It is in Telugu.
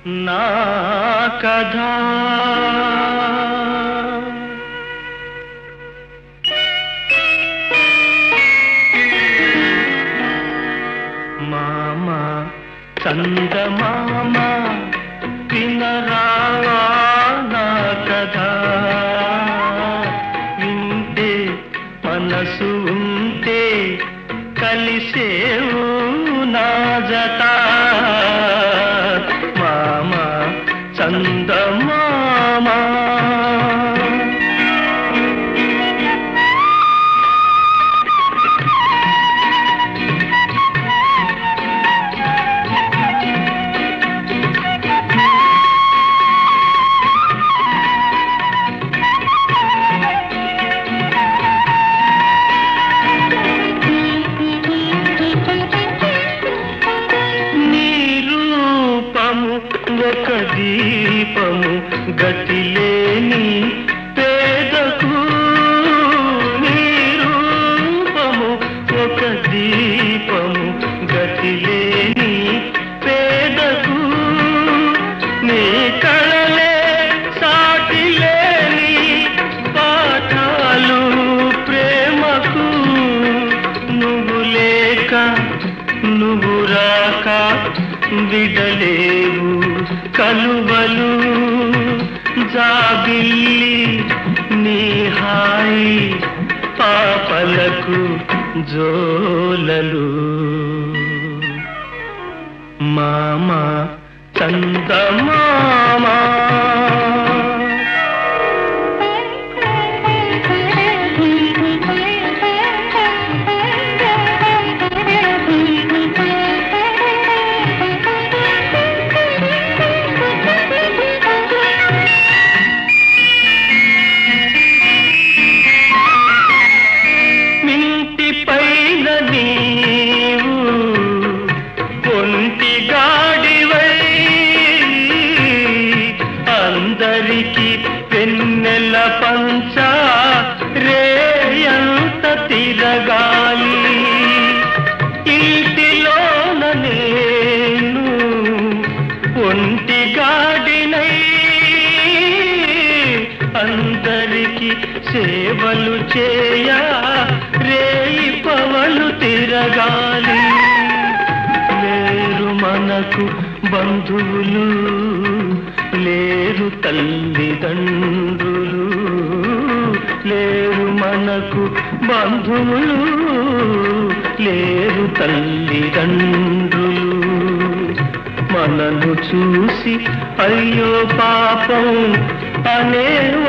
నా కథ మామ చందమామ వినరావా నా కథ వింటే మనసు ఉంటే కలిసేవు నా జత మామ చందమామ నీ రూపము ఒక దీపము గతిలేని పేదకు నీ రూపము ఒక దీపము గతిలేని పేదకు నీ కళలే సాటిలేని పాఠాలు ప్రేమకు నువ్వు లేక నువ్వు రాక విడలేవు కలువలు జాబిల్లి నీ హాయి పాపలకు జోలలు మామ చందమామా మింటి పైన నీవు ఒంటి గాడివై అందరికి పెన్నెల పంచ రేయంత తిరగాలి ఇంటిలోన నేను ఒంటి గాడినై అందరికి సేవలు చేయ రేయి పవలు తిరగాలి లేరు మనకు బంధువులు లేరు తల్లిదండ్రులు లేరు మనకు బంధువులు లేరు తల్లిదండ్రులు మనను చూసి అయ్యో పాపం అనేవారు